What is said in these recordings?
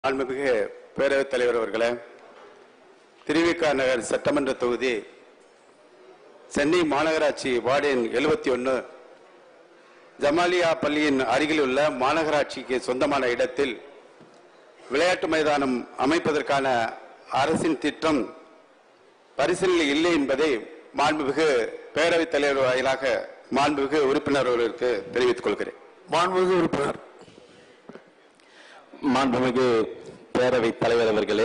மாண்புமிகு பேரவைத் தலைவர் அவர்களே திருவிக நகர் சட்டமன்ற தொகுதி சென்னை மாநகராட்சி வார்டு எண் எழுபத்தி ஒன்று ஜமாலியா பள்ளியின் அருகில் உள்ள மாநகராட்சிக்கு சொந்தமான இடத்தில் விளையாட்டு மைதானம் அமைப்பதற்கான அரசின் திட்டம் பரிசீலனை இல்லை என்பதை மாண்புமிகு பேரவைத் தலைவர் வாயிலாக மாண்புமிகு உறுப்பினர் அவர்களுக்கு தெரிவித்துக் கொள்கிறேன் மாண்புமிகு உறுப்பினர் மாண்புமிகு பேரவைத் தலைவர் அவர்களே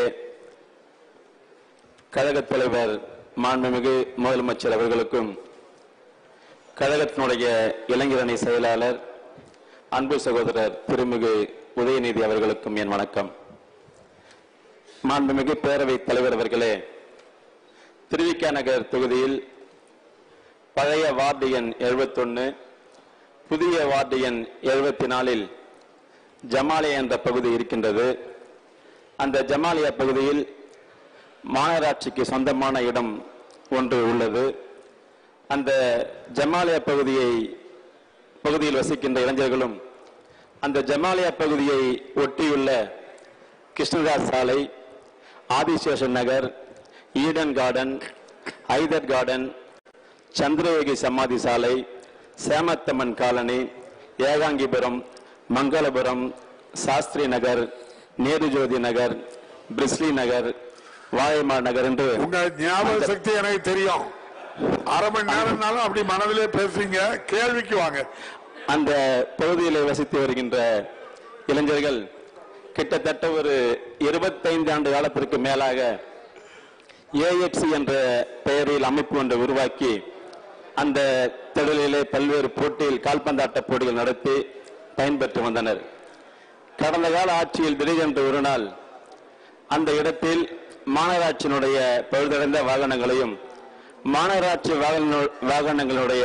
கழகத் தலைவர் மாண்புமிகு முதலமைச்சர் அவர்களுக்கும் கழகத்தினுடைய இளைஞரணி செயலாளர் அன்பு சகோதரர் திருமிகு உதயநிதி அவர்களுக்கும் என் வணக்கம் மாண்புமிகு பேரவைத் தலைவர் அவர்களே திருவிக்கா நகர் தொகுதியில் பழைய வார்டு எண் எழுபத்தொன்னு புதிய வார்டு எண் எழுபத்தி நாலில் ஜமாலியா என்ற பகுதி இருக்கின்றது அந்த ஜமாலியா பகுதியில் மாநகராட்சிக்கு சொந்தமான இடம் ஒன்று உள்ளது அந்த ஜமாலியா பகுதியை பகுதியில் வசிக்கின்ற இளைஞர்களும் அந்த ஜமாலியா பகுதியை ஒட்டியுள்ள கிருஷ்ணதாஸ் சாலை Adiseshan Nagar Eden garden Haider garden Chandrayogi Samadhi சாலை சேமத்தம்மன் காலனி ஏகாங்கிபுரம் மங்களபுரம் சாஸ்திரி நகர் நேரு ஜோதி நகர் பிரிஸ்லி நகர் வாழைமா நகர் என்று உங்க ஞாபக சக்தி எனக்கு தெரியும் அரை மணி நேரம்னாலும் அப்படி மனதிலே பேசுறீங்க கேள்விக்கு வாங்க அந்த பகுதியில் வசித்து வருகின்ற இளைஞர்கள் கிட்டத்தட்ட ஒரு இருபத்தைந்து ஆண்டு காலத்திற்கு மேலாக ஏஎக்சி என்ற பெயரில் அமைப்பு ஒன்றை உருவாக்கி அந்த திடலிலே பல்வேறு போட்டியில் கால்பந்தாட்ட போட்டிகள் நடத்தி பயன்பெற்று வந்தனர் கடந்த கால ஆட்சியில் திடீரென்று ஒரு நாள் அந்த இடத்தில் மாநகராட்சியினுடைய பழுதடைந்த வாகனங்களையும் மாநகராட்சி வாகன- வாகனங்களுடைய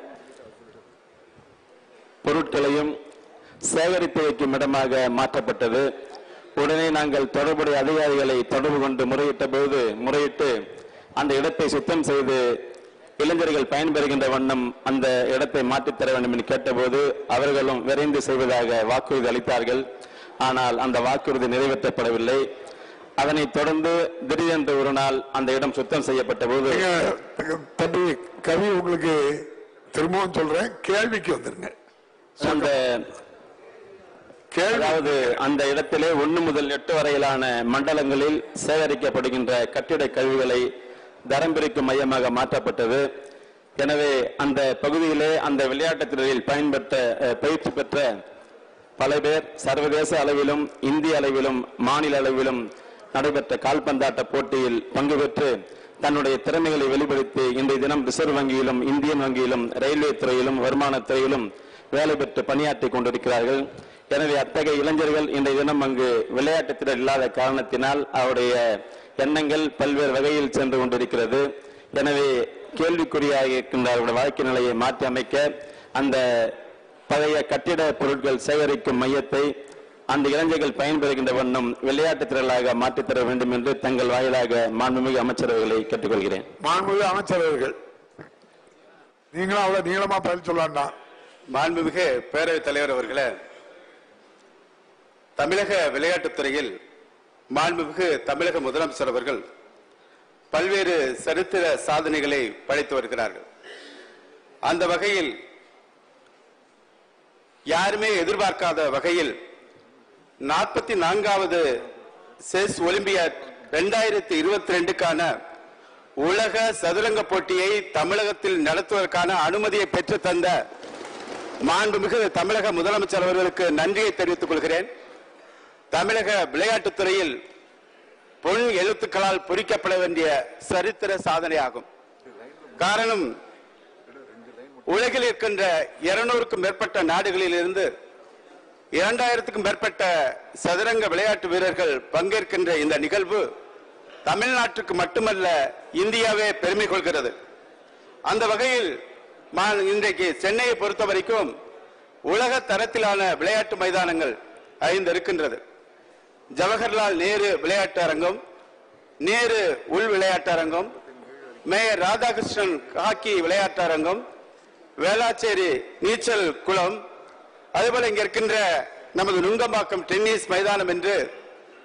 பொருட்களையும் சேகரித்து வைக்கும் இடமாக மாற்றப்பட்டது உடனே நாங்கள் தொடர்புடைய அதிகாரிகளை தொடர்பு கொண்டு முறையிட்ட போது முறையிட்டு அந்த இடத்தை சுத்தம் செய்து இளைஞர்கள் பயன்பெறுகின்ற வண்ணம் அந்த இடத்தை மாற்றித் தர வேண்டும் என்று கேட்டபோது அவர்களும் விரைந்து செய்வதாக வாக்குறுதி அளித்தார்கள் ஆனால் அந்த வாக்குறுதி நிறைவேற்றப்படவில்லை அதனைத் தொடர்ந்து திடீரென்று ஒரு நாள் அந்த இடம் சுத்தம் செய்யப்பட்ட போது நீங்க தம்பி கவி உங்களுக்கு திரும்பவும் சொல்றேன் கேள்விக்கு வந்துருங்க அந்த கேள்வி அதாவது அந்த இடத்திலே ஒன்று முதல் எட்டு வரையிலான மண்டலங்களில் சேகரிக்கப்படுகின்ற கட்டிட கழிவுகளை தரம் பிரிக்கும் மையமாக மாற்றப்பட்டது எனவே அந்த பகுதியிலே அந்த விளையாட்டுத் துறையில் பயன்பெற்ற அஹ், பயிற்சி பெற்ற பல பேர் சர்வதேச அளவிலும் இந்திய அளவிலும் மாநில அளவிலும் நடைபெற்ற கால்பந்தாட்ட போட்டியில் பங்கு பெற்று தன்னுடைய திறமைகளை வெளிப்படுத்தி இன்றைய தினம் ரிசர்வ் வங்கியிலும் இந்தியன் வங்கியிலும் ரயில்வே துறையிலும் வருமானத் துறையிலும் வேலை பெற்று பணியாற்றி கொண்டிருக்கிறார்கள் எனவே அத்தகைய இளைஞர்கள் இன்றைய தினம் அங்கு விளையாட்டுத் திறன் இல்லாத காரணத்தினால் அவருடைய எண்ணங்கள் பல்வேறு வகையில் சென்று கொண்டிருக்கிறது எனவே கேள்விக்குறியாக இருக்கின்ற அவருடைய வாழ்க்கை நிலையை மாற்றி அமைக்க அந்த பழைய கட்டிட பொருட்கள் சேகரிக்கும் மையத்தை அந்த இளைஞர்கள் பயன்பெறுகின்ற வண்ணம் விளையாட்டுத் திறலாக மாற்றித் தர வேண்டும் என்று தங்கள் வாயிலாக மாண்புமிகு அமைச்சரவர்களை கேட்டுக்கொள்கிறேன் மாண்புமிகு அமைச்சரவர்கள் நீங்களும் அவ்வளவு நீளமா பதில் சொல்ல வேண்டாம் மாண்புமிகு பேரவைத் தலைவர் அவர்களே தமிழக விளையாட்டுத் துறையில் மாண்புமிகு தமிழக முதலமைச்சர் அவர்கள் பல்வேறு சரித்திர சாதனைகளை படைத்து வருகிறார்கள் அந்த வகையில் யாருமே எதிர்பார்க்காத வகையில் நாற்பத்தி நான்காவது செஸ் ஒலிம்பியாட் இரண்டாயிரத்தி இருபத்தி ரெண்டுக்கான உலக சதுரங்க போட்டியை தமிழகத்தில் நடத்துவதற்கான அனுமதியை பெற்று தந்த மாண்புமிகு தமிழக முதலமைச்சர் அவர்களுக்கு நன்றியை தெரிவித்துக் கொள்கிறேன் தமிழக விளையாட்டுத் துறையில் பொன் எழுத்துக்களால் பொறிக்கப்பட வேண்டிய சரித்திர சாதனையாகும் காரணம் உலகில் இருக்கின்ற இருநூறுக்கும் மேற்பட்ட நாடுகளில் இருந்து இரண்டாயிரத்துக்கும் மேற்பட்ட சதுரங்க விளையாட்டு வீரர்கள் பங்கேற்கின்ற இந்த நிகழ்வு தமிழ்நாட்டுக்கு மட்டுமல்ல இந்தியாவே பெருமை கொள்கிறது அந்த வகையில் மா- இன்றைக்கு சென்னையை பொறுத்த வரைக்கும் உலக தரத்திலான விளையாட்டு மைதானங்கள் ஐந்து இருக்கின்றது ஜவஹர்லால் நேரு விளையாட்டு அரங்கம் நேரு உள் விளையாட்டு அரங்கம் மேயர் ராதாகிருஷ்ணன் ஹாக்கி விளையாட்டு அரங்கம் வேளாச்சேரி நீச்சல் குளம் அதேபோல இங்க இருக்கின்ற நமது நுங்கம்பாக்கம் டென்னிஸ் மைதானம் என்று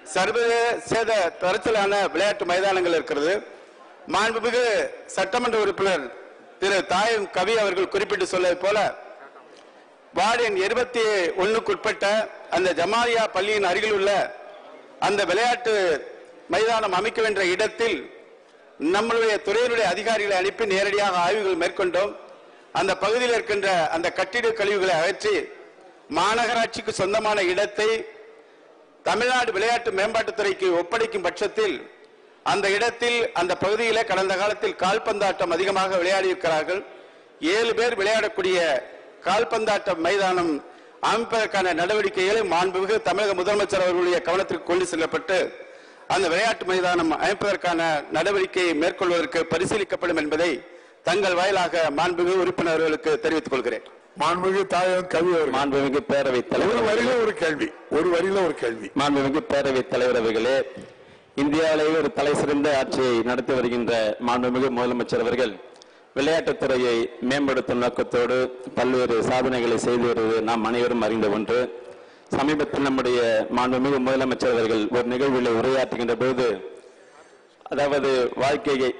சர்வதேச தரத்திலான விளையாட்டு மைதானங்கள் இருக்கிறது மாண்புமிகு சட்டமன்ற உறுப்பினர் திரு தாயம் கவி அவர்கள் குறிப்பிட்டு சொல்வது போல வார்டு எண் இருபத்தி ஒண்ணுக்குட்பட்ட அந்த ஜமாலியா பள்ளியின் அருகில் உள்ள அந்த விளையாட்டு மைதானம் அமைக்க வேண்டிய இடத்தில் நம்மளுடைய துறையினுடைய அதிகாரிகளை அனுப்பி நேரடியாக ஆய்வுகள் மேற்கொண்டோம் அந்த பகுதியில் இருக்கின்ற அந்த கட்டிட கழிவுகளை அகற்றி மாநகராட்சிக்கு சொந்தமான இடத்தை தமிழ்நாடு விளையாட்டு மேம்பாட்டுத்துறைக்கு ஒப்படைக்கும் பட்சத்தில் அந்த இடத்தில் அந்த பகுதியிலே கடந்த காலத்தில் கால்பந்தாட்டம் அதிகமாக விளையாடி இருக்கிறார்கள் ஏழு பேர் விளையாடக்கூடிய கால்பந்தாட்ட மைதானம் அமைப்பதற்கான நடவடிக்கைகளை மாண்புமிகு தமிழக முதலமைச்சர் அவர்களுடைய கவனத்திற்கு கொண்டு செல்லப்பட்டு அந்த விளையாட்டு மைதானம் அமைப்பதற்கான நடவடிக்கையை மேற்கொள்வதற்கு பரிசீலிக்கப்படும் என்பதை தங்கள் வாயிலாக மாண்புமிகு உறுப்பினர்களுக்கு தெரிவித்துக் கொள்கிறேன் மாண்புமிகு தாயம் கவி அவர்கள் மாண்புமிகு பேரவைத் ஒரு தலைவர் வரியில ஒரு கேள்வி ஒரு வரியில ஒரு கேள்வி மாண்புமிகு பேரவைத் தலைவர் அவர்களே இந்தியாவிலேயே ஒரு தலை சிறந்த ஆட்சியை நடத்தி வருகின்ற மாண்புமிகு முதலமைச்சர் அவர்கள் விளையாட்டுத்துறையை மேம்படுத்தும் நோக்கத்தோடு பல்வேறு சாதனைகளை செய்து வருவது நாம் அனைவரும் அறிந்த ஒன்று சமீபத்தில் நம்முடைய மாண்புமிகு முதலமைச்சர் அவர்கள் ஒரு நிகழ்வில் உரையாற்றுகின்ற போது அதாவது வாழ்க்கையை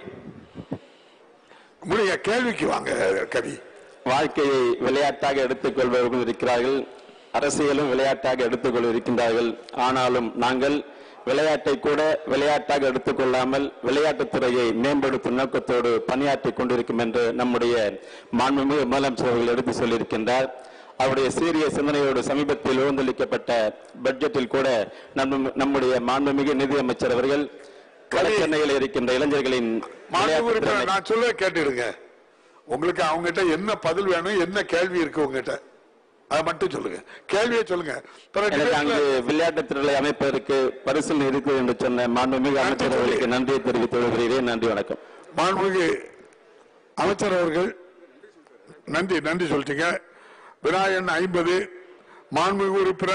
முடிய கேள்விக்கு வாங்க கவி வாழ்க்கையை விளையாட்டாக எடுத்துக்கொள்பவர்கள் இருக்கிறார்கள் அரசியலும் விளையாட்டாக எடுத்துக்கொள்ள இருக்கின்றார்கள் ஆனாலும் நாங்கள் விளையாட்டை கூட விளையாட்டாக எடுத்துக்கொள்ளாமல் விளையாட்டுத்துறையை மேம்படுத்தும் நோக்கத்தோடு பணியாற்றிக் கொண்டிருக்கும் என்று நம்முடைய மாண்புமிகு முதலமைச்சர் அவர்கள் எடுத்து சொல்லியிருக்கின்றார் அவருடைய சீரிய சிந்தனையோடு சமீபத்தில் எழுந்தளிக்கப்பட்ட பட்ஜெட்டில் கூட நம்ம- நம்முடைய மாண்புமிகு நிதியமைச்சர் அவர்கள் வட சென்னையில் இருக்கின்ற இளைஞர்களின் மாண்பு விளையாட்டுத் உறுப்பினர் திறனை- நான் சொல்ல கேட்டுடுங்க உங்களுக்கு அவங்ககிட்ட என்ன பதில் வேணும் என்ன கேள்வி இருக்கு உங்ககிட்ட அதை மட்டும் சொல்லுங்க கேள்வியை சொல்லுங்க பிறகு எனக்கு அங்கு debate-ல- விளையாட்டுத் திறனை அமைப்பதற்கு பரிசீலனை இருக்குது என்று சொன்ன மாண்புமிகு அமைச்சர் அவர்களுக்கு நன்றியை தெரிவித்துக் கொள்கிறேன் நன்றி வணக்கம் மாண்புமிகு அமைச்சர் அவர்கள் நன்றி நன்றி சொல்லிட்டீங்க விநாயகன் ஐம்பது மாண்புமிகு உறுப்பினர்